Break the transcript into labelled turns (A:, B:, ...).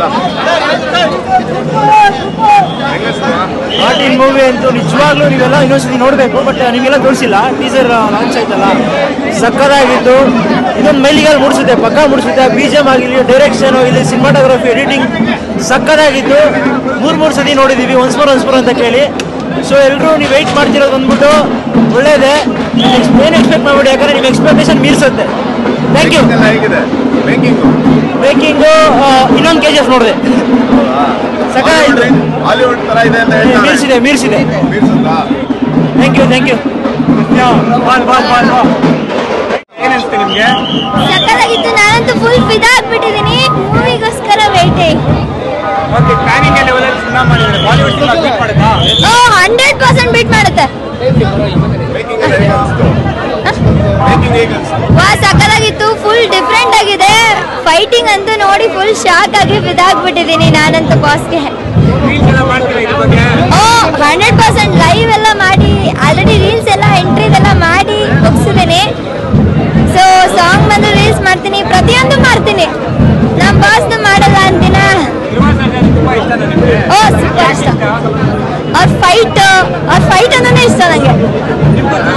A: Martin movie ಅಂತೂ ನಿಜವಾಗ್ಲೂ ನೀವೆಲ್ಲ ಇನ್ನೊಂದ್ಸತಿ ನೋಡಬೇಕು ಬಟ್ ನಿಮಗೆಲ್ಲ ತೋರಿಸಿಲ್ಲ ಟೀಸರ್ ಲಾಂಚ್ ಆಯ್ತಲ್ಲ ಸಕ್ಕದಾಗಿದ್ದು ಇದೊಂದು ಮೈಲಿಗೆಲ್ಲ ಮೂಡಿಸುತ್ತೆ ಪಕ್ಕ ಮೂಡಿಸುತ್ತೆ ಬಿ ಜಿ ಎಮ್ ಆಗಿರಲಿ ಡೈರೆಕ್ಷನ್ ಇಲ್ಲಿ ಸಿನಿಮಾಟೋಗ್ರಫಿ ಎಡಿಟಿಂಗ್ ಸಕ್ಕದಾಗಿದ್ದು ಮೂರು ಮೂರು ಸತಿ ನೋಡಿದ್ದೀವಿ ಒನ್ಸ್ ಮೋರ್ ಒನ್ಸ್ ಮೋರ್ ಅಂತ ಕೇಳಿ ಸೊ ಎಲ್ಲರೂ ನೀವು ವೆಯ್ಟ್ ಮಾಡ್ತಿರೋದು ಬಂದ್ಬಿಟ್ಟು ಒಳ್ಳೇದೇ ಏನು ಎಕ್ಸ್ಪೆಕ್ಟ್ ಮಾಡಬೇಡಿ ಯಾಕಂದ್ರೆ ನಿಮ್ಮ ಎಕ್ಸ್ಪೆಕ್ಟೇಷನ್ ಮೀರಿಸುತ್ತೆ ಥ್ಯಾಂಕ್ ಯು
B: ಹೇಗಿದೆ ಮೇಕಿಂಗು
A: ಮೇಕಿಂಗು ಇನ್ನೊಂದು ಕೆ ಜಿ ಎಫ್ ನೋಡಿದೆ ಸಕ್ಕದಾಗಿತ್ತು
B: ಹಾಲಿವುಡ್ ತರ ಇದೆ ಅಂತ ಹೇಳ್ತಾರೆ
A: ಮೀರಿಸಿದೆ ಮೀರಿಸಿದೆ
B: ಮೀರ್ಸುತ್ತಾ
A: ಥ್ಯಾಂಕ್ ಯು ಥ್ಯಾಂಕ್ ಯು ಬಾಲ್ ಬಾಲ್ ಬಾಲ್
C: ಏನನ್ಸುತ್ತೆ ನಿಮ್ಗೆ
D: ಸಕ್ಕತ್ತಾಗಿತ್ತು ನಾನಂತೂ ಫುಲ್ ಫಿದಾ ಆಗ್ಬಿಟ್ಟಿದ್ದೀನಿ ಮೂವಿಗೋಸ್ಕರ waiting
C: okay pan India level ಅಲ್ಲಿ ಸಿನಿಮಾ ಮಾಡಿದ್ರೆ ಬಾಲಿವುಡ್ ಸಿನಿಮಾ ಬೀಟ್ ಮಾಡುತ್ತಾ
D: ಓ ಹಂಡ್ರೆಡ್ ಪರ್ಸೆಂಟ್ ಬೀಟ್ ಮಾಡುತ್ತೆ
B: ಮೇಕಿಂಗ್ ಎಲ್ಲ ಹೇಗೆ ಅನಿಸ್ತು ಮೇಕಿಂಗ್ ಹೇಗೆ ಅನಿಸ್ತು
D: ವಾ ಸಕ್ಕತ್ತಾಗಿತ್ತು ಫುಲ್ ಡಿಫ್ರೆಂಟ್ ಆಗಿದೆ ಫೈಟಿಂಗ್ ಅಂತೂ ನೋಡಿ ಫುಲ್ ಶಾಕ್ ಆಗಿ ಫಿದಾಗ್ಬಿಟ್ಟಿದ್ದೀನಿ ನಾನಂತೂ ಬಾಸ್ಗೆ
C: ರೀಲ್ಸ್ ಎಲ್ಲ ಮಾಡ್ತೀರಾ ಇದ್ರ ಬಗ್ಗೆ
D: ಓ ಹಂಡ್ರೆಡ್ ಪರ್ಸೆಂಟ್ ಲೈವ್ ಎಲ್ಲ ಮಾಡಿ ಆಲ್ರೆಡಿ ರೀಲ್ಸ್ ಎಲ್ಲ ಎಂಟ್ರೀಸ್ ಎಲ್ಲ ಮಾಡಿ ಮುಗಿಸಿದ್ದೀನಿ ಸೊ ಸಾಂಗ್ ಬಂದು ರೀಲ್ಸ್ ಮಾಡ್ತೀನಿ ಪ್ರತಿಯೊಂದು ಮಾಡ್ತೀನಿ ನಮ್ಮ ಬಾಸ್ದು ಮಾಡಲ್ಲ ಅಂತೀನ
C: ಧ್ರುವ ಸರ್ಜನ್ ತುಂಬಾ ಇಷ್ಟ ನಿಮಗೆ
D: ಓ ಸೂಪರ್ ಇಷ್ಟ ಅವ್ರ ಫೈಟ್ ಅವ್ರ ಫೈಟ್ ಅಂದ್ರೆ ಇಷ್ಟ ನನಗೆ
C: ನಿಮ್ಗೂ